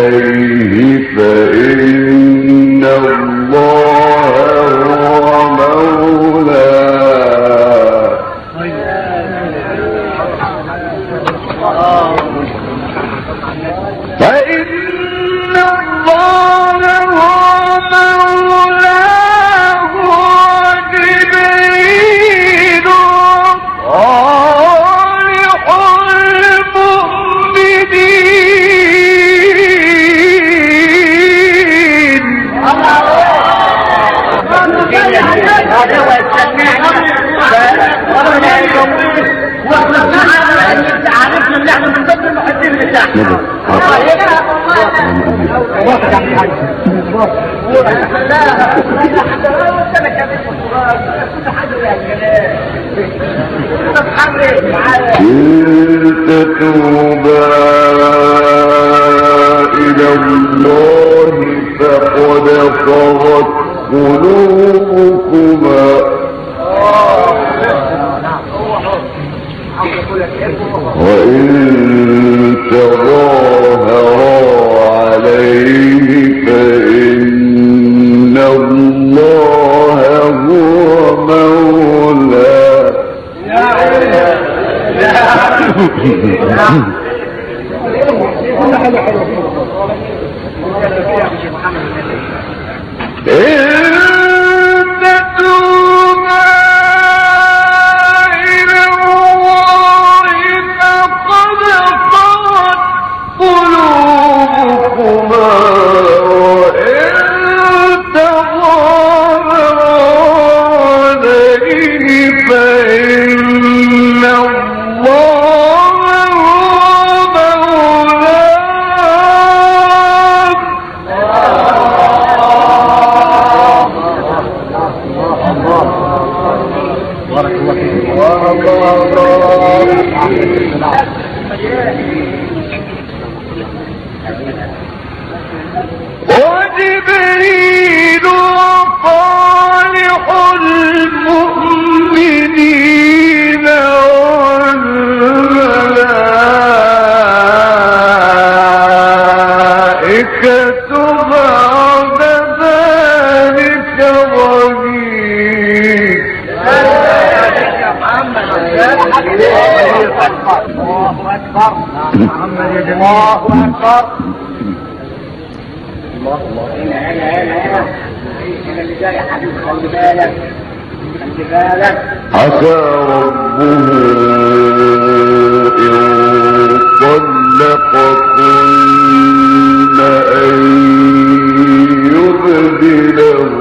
عليه فإن الله هو مولاه فإن الله هو مولاه وجبريل صالح المؤمنين عرفنا ان احنا من ضمن المحبين بتاعنا إن تتوبا إلى الله فقد صغت قلوبكما وإن تظاهرا عليه فإن الله هو مولاه إن تتوبا إلى الله فقد صغت قلوبكما وإن تظاهرا عليه فإن الله هو مولاه وجبريل صالح المؤمنين والملائكة بعد ذلك ظهير عسى ربه إن طلقكن أن يبدله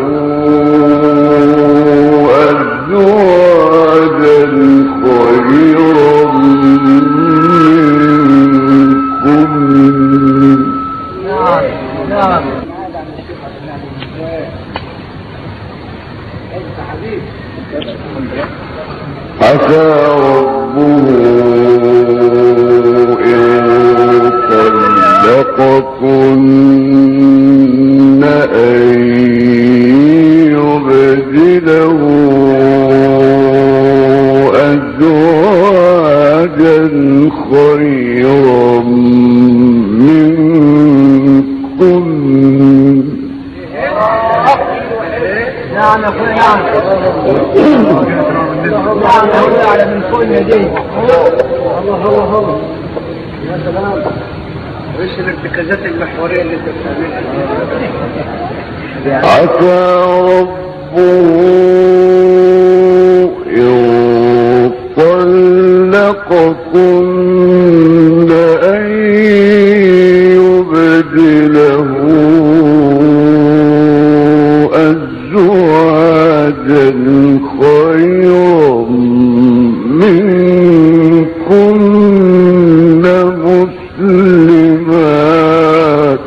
أزواجا خيرا منكن عسى ربه إن طلقكن أن يبدله أزواجا خيرا منكن نعم يا اخويا نعم نعم يا اخويا على من فوق اليدين الله الله الله يا سلام وش الارتكازات المحوريه اللي انت بتعملها عسى ربه إن طلقكن أن يبدله أزواجا خيرا منكن مسلمات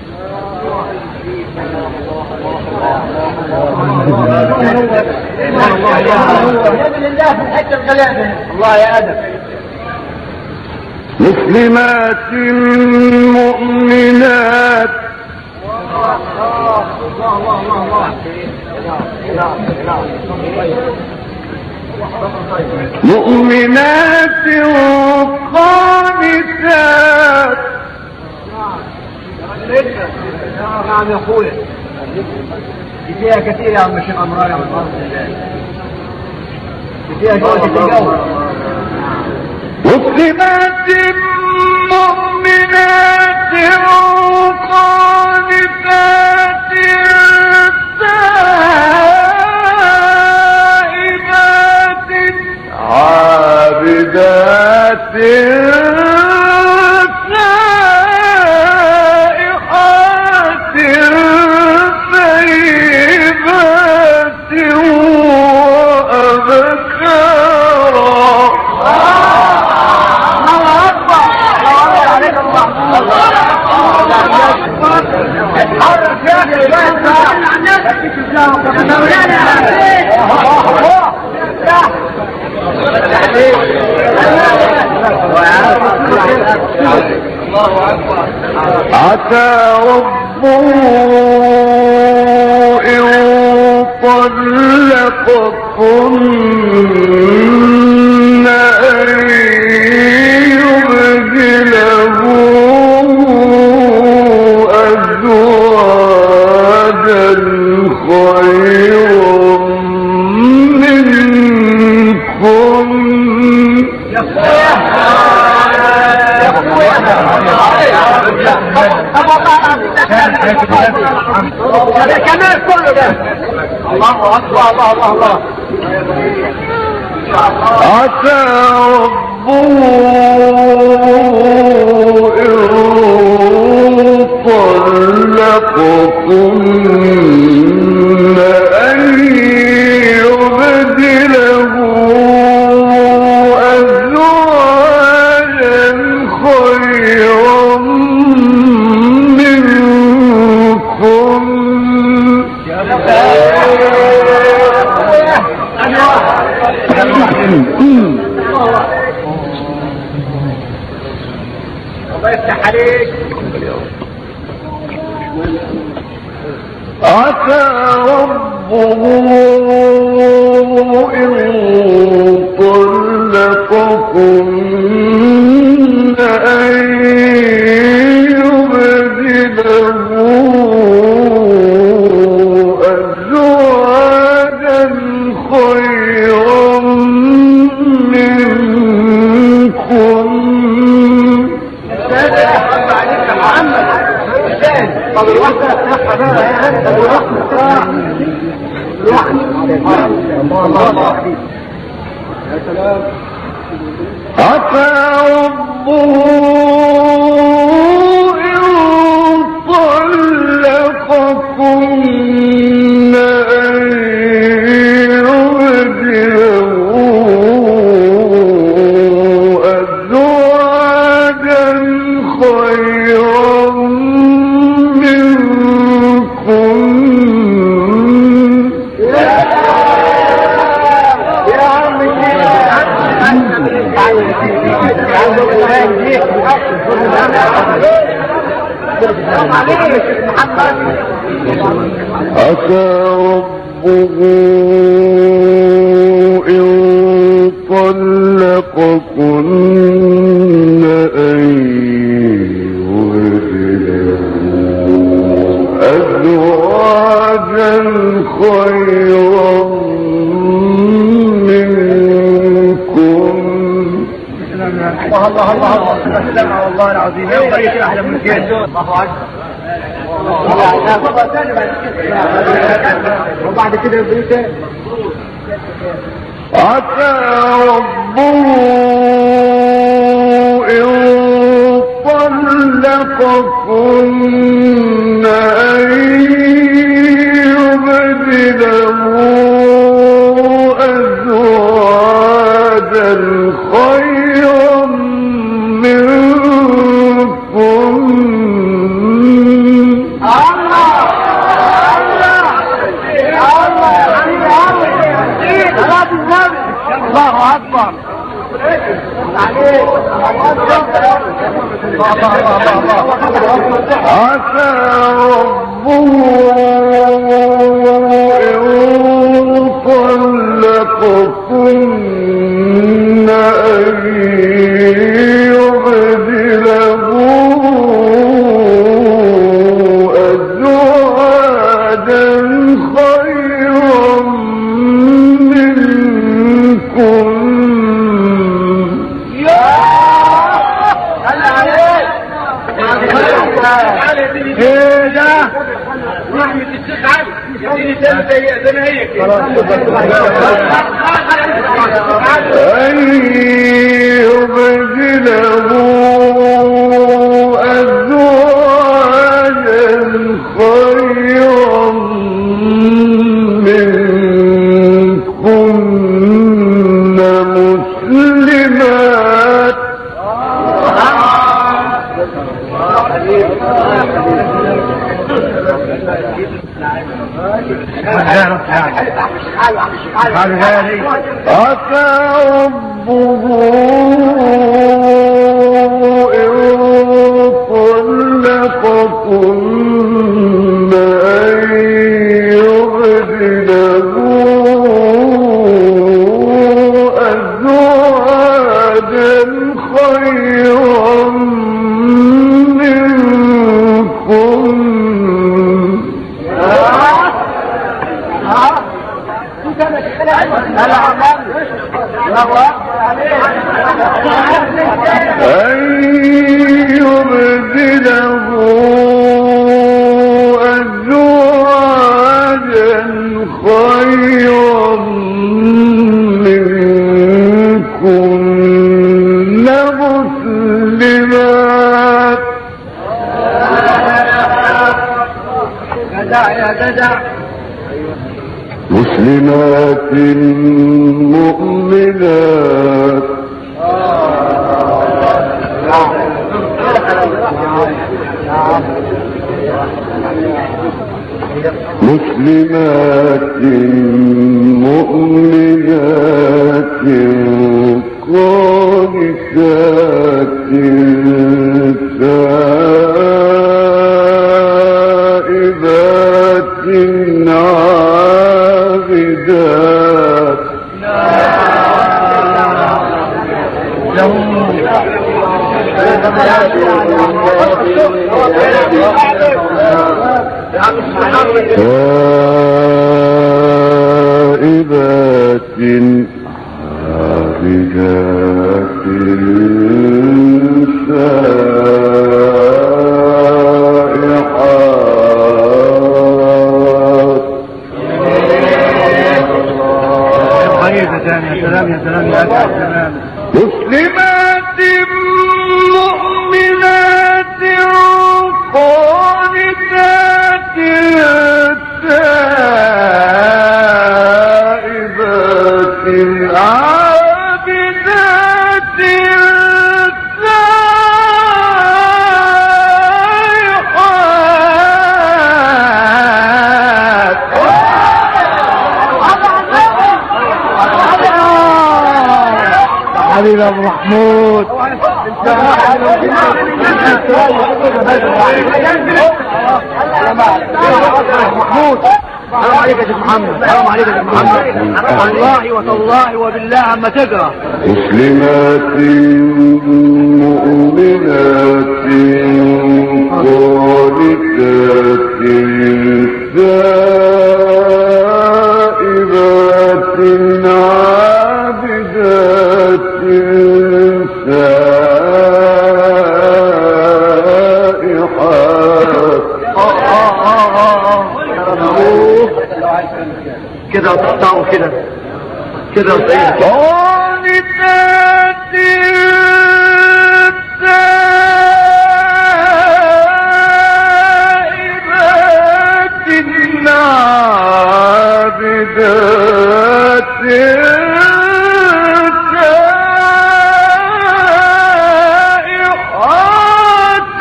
لله في الحته الغلابه الله يا ادم مسلمات مؤمنات مؤمنات قانتات نعم يا اخويا دي فيها كثير يا عم الشيخ عمران يا عم الارض دي فيها جوزة الجو مسلمات مؤمنات قانتات تائبات عابدات سائحات ثيبات وأبكارا عسى ربه إن طلقكن أن يبدله أزواجا خيرا منكن هذا كمال كله ده الله اكبر الله الله الله عسى ربه إن طلقكن أن يبدله أزواجا خيرا منكم الله يفتح عليك عسى ربه إن طلقكن أن يبدله أزواجا خيرا منكم عليك يا محمد طب الوحدة طب الوحدة عسى ربه إن طلقكن أن يبدله أزواجا خيرا منكم يا عم عسى ربه إن طلقكن أن يبدله أزواجا خيرا منكم الله الله الله الله السلام والله العظيم يا طريق احلى من كده الله اكبر وبعد كده البيت عسى ربه إن طلقكن أن يبدله أزواجا خيرا منكم الله اكبر عسى ربه إن طلقكن أن يبدله ايه ده؟ رحمة الشيخ علي يديني تاني زي زي ما هي كده أن يبدله أزواجا خيرا منكن مسلمات قالوا ذلك عسى ربه إن طلقكن أن يبدله أزواجا خيرا منكن أن يبدله أزواجا خيرا منكن مسلمات جدع يا جدع مسلمات مؤمنات مسلمات مؤمنات قانتات تائبات عابدات تائبات عابدات سائحات قريب يا سلام يا سلام يا سلام يا سلام مسلمات مؤمنات قانتات تائبات عابدات حبيب ابو محمود محمود حرام عليك يا شيخ محمد حرام عليك يا شيخ محمد والله وتالله وبالله عما تقرا مسلمات مؤمنات قانتات تائبات عابدات سائحات كده وتقطعوا كده كده وتقطعوا قانتات تائبات عابدات سائحات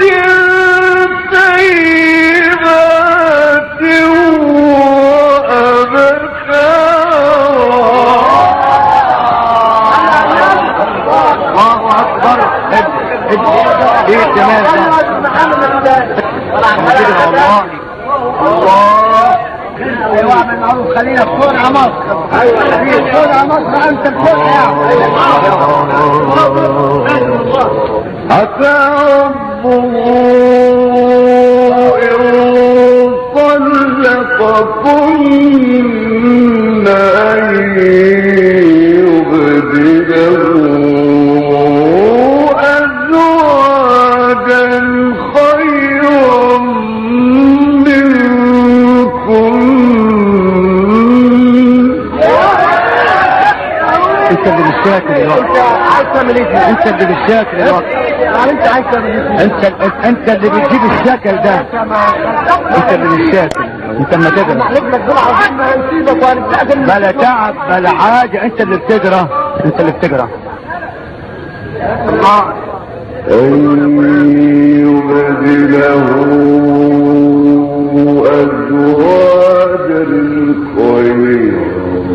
طيبات وأبكارا الله اكبر ايه الجمال ده كده والله الله واعمل معروف خلينا في صنع مصر ايوه في صنع مصر انت الصنع عسى ربه إن طلقكن أن يبدله أزواجا خيرا بالشاكل انت الوقت عايز تعمل ايه فيه؟ انت اللي بالشاكل الوقت يعني انت عايز تعمل ايه فيه؟ انت انت اللي بتجيب الشكل ده انت اللي بالشاكل انت ما تقرا نحلف لك دول عظيم ما نسيبك وهنتقابل بلا تعب بلا حاجة انت اللي بتقرا انت اللي بتقرا الله أن يبدله أزواجا خيرا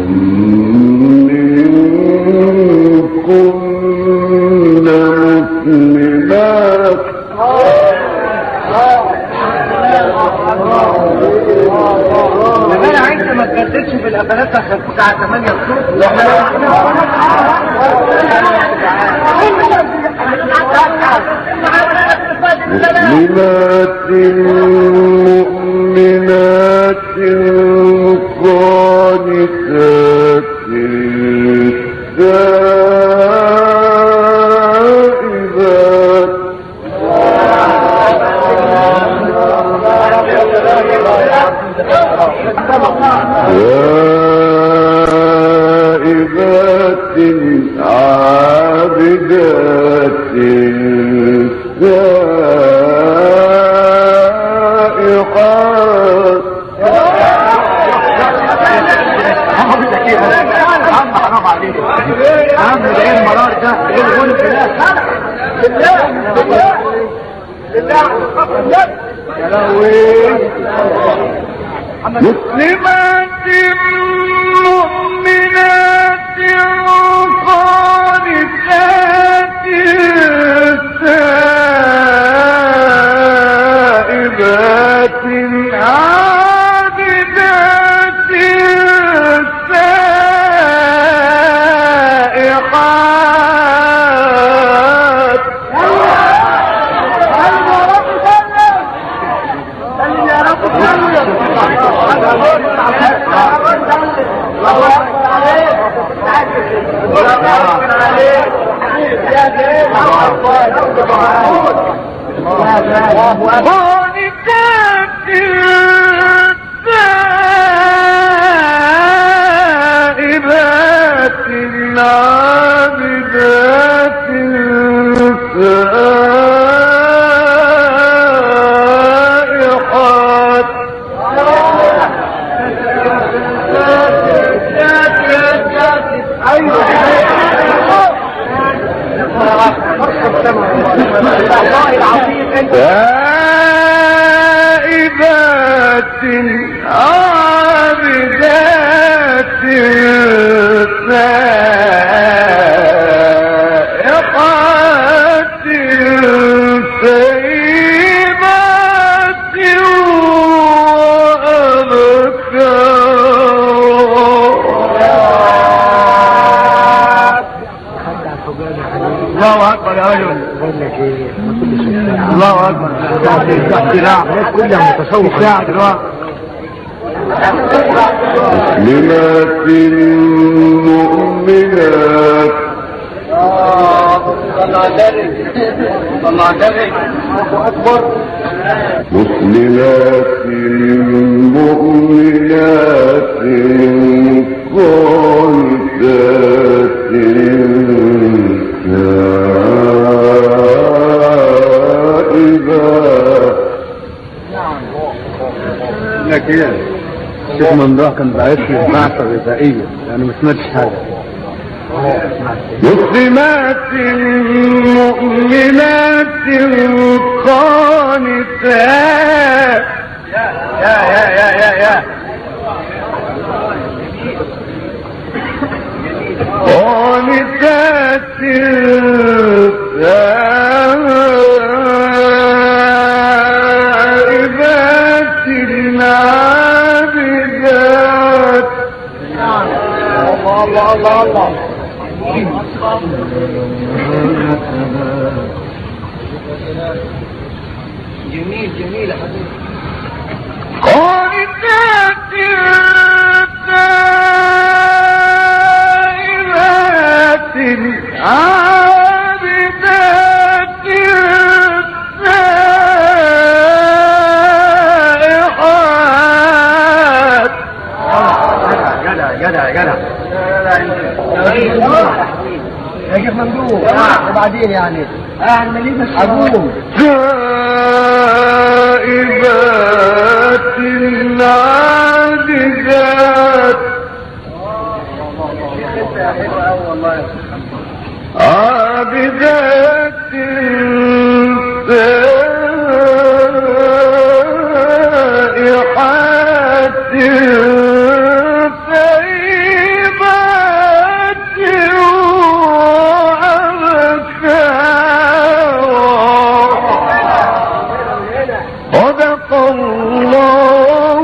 منكن مسلمات انا عايز ما تجددش في القفلات عشان الساعه 8 الصبح مسلمات مؤمنات قانتات تائبات تائبات عابدات سائحات عم حرام عليك عم ده ايه المرار ده ايه الغلب ده يا لهوي مسلمات مؤمنات قانتات تائبات عابدات سائحات قانتات تائبات عابدات سائحات تائبات عابدات سائحات سيبات وأبكار الله اكبر يا رجل الله اكبر اختراع كلها متشوقة ساعة دلوقتي مسلمات مؤمنات مسلمات مؤمنات قانتات تائبات لك ايه شيخ ممدوح كان باعث لي بعثة غذائية يعني ما سمعتش حاجة مسلمات مؤمنات قانتات يا يا يا يا يا قانتات تائبات عابدات الله الله الله الله جميل جميل يا حبيبي قانتات تائبات عابدات سائحات جدع جدع جدع ابوه وبعدين يعني اعمل ايه ابوه تائبات عابدات عابدات سائحات ثيبات وأبكارا صدق الله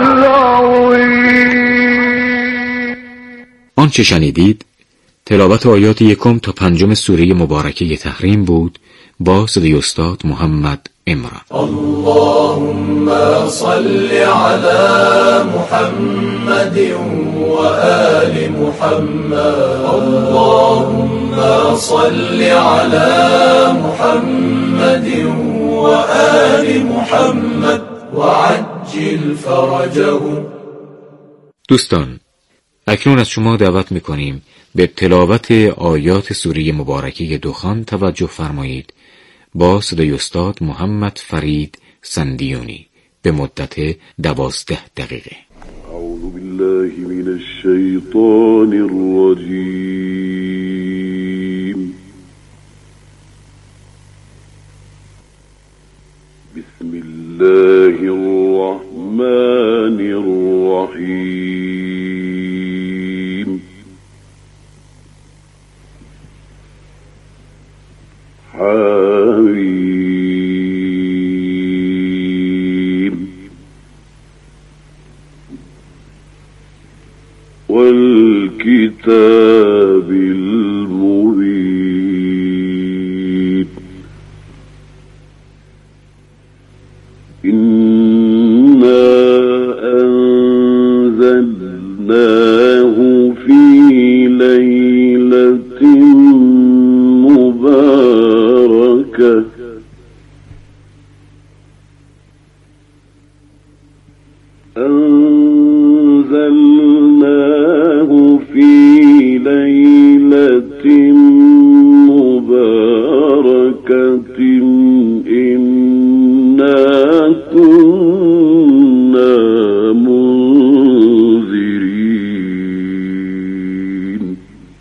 العظيم آنچه شنیدید تلاوت آیات یکم تا پنجم سوره مبارکه تحریم بود با صدای استاد محمد امران اللهم صل على محمد وآل محمد اللهم صل على محمد وآل محمد وعجل فرجهم دوستان اکنون از شما دعوت میکنیم به تلاوت آیات سوره مبارکه دخان توجه فرمایید با صدای استاد محمد فرید سندیونی به مدت دوازده دقیقه أعوذ بالله من الشيطان الرجيم بسم الله الرحمن الرحيم حميم والكتاب المبين إنا أنزلناه في ليلة مباركة أنزلناه في ليلة مباركة إنا كنا منذرين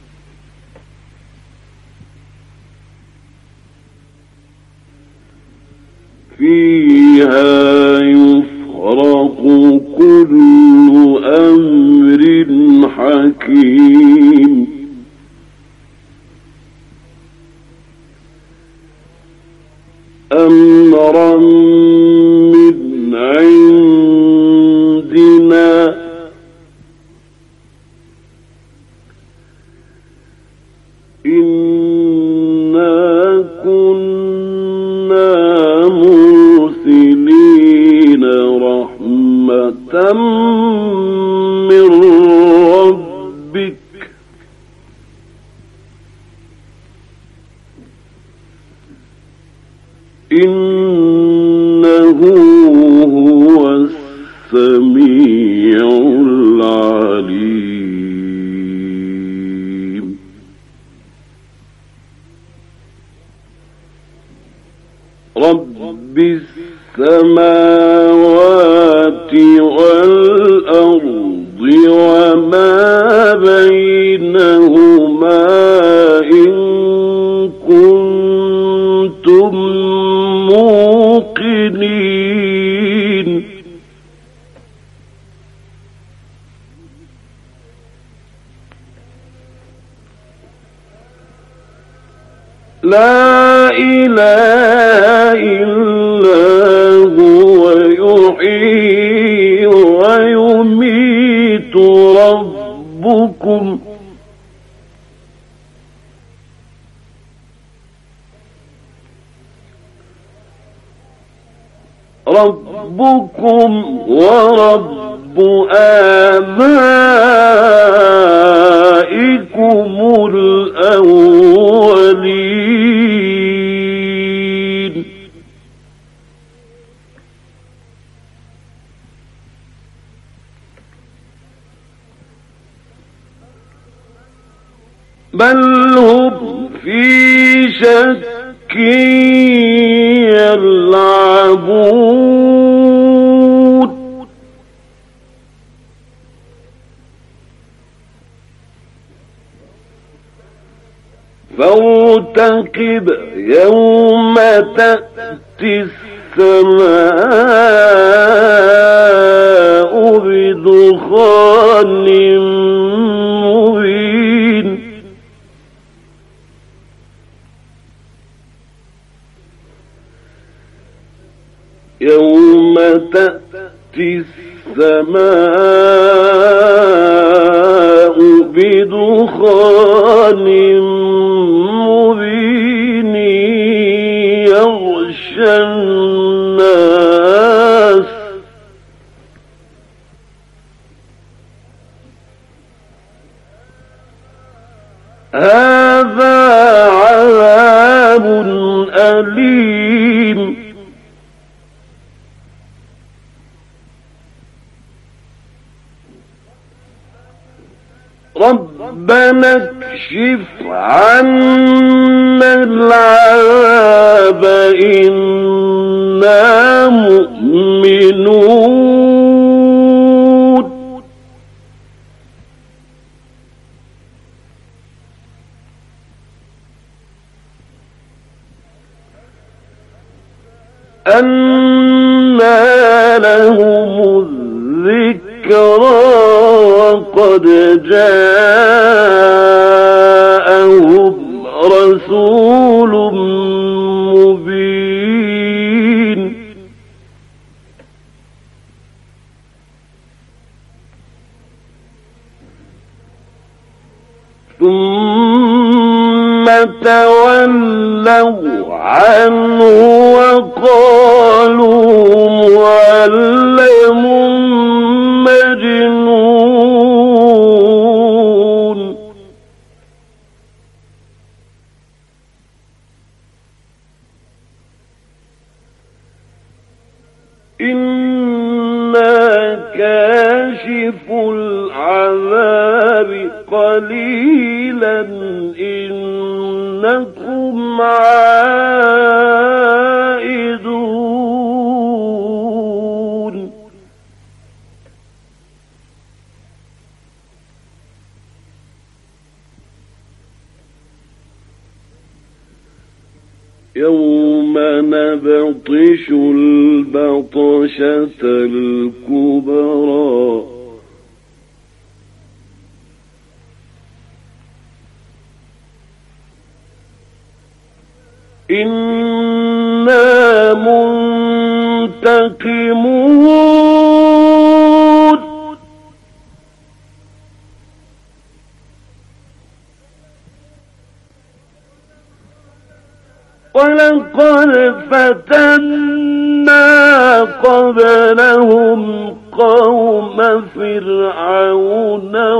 فيها يفرق كل أمر حكيم أمرا من عندنا إنا كنا مرسلين رحمة من ربك إنه هو السميع العليم رب السماوات والأرض وما بينهما إن كنتم موقنين لا إله إلا هو يحيي ويميت ربكم ربكم ورب آبائكم الأولين بل هم في شك يلعبون فارتقب يوم تأتي السماء بدخان مبين يوم تأتي السماء بدخان مبين يغشى الناس هذا عذاب أليم ربنا اكشف عنا العذاب إنا مؤمنون أنا لهم الذكرى وقد جاءهم رسول مبين ثم تولوا عنه وقالوا معلم مجنون إنا كاشف العذاب قليلا إنكم عائدون يوم نبطش البطشة الكبرى إنا منتقمون ولقد فتنا قبلهم قوم فرعون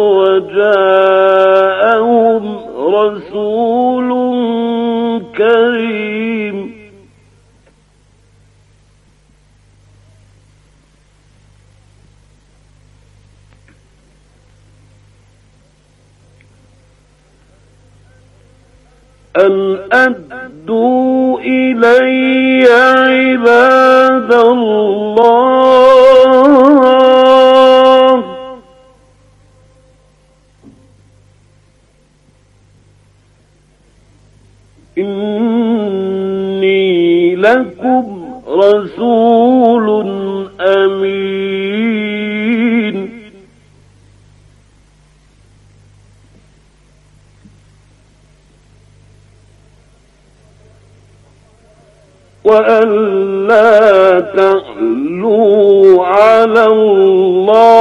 وجاءهم رسول كريم أن أدوا إلي عباد الله إني لكم رسول أمين وأن لا تعلوا على الله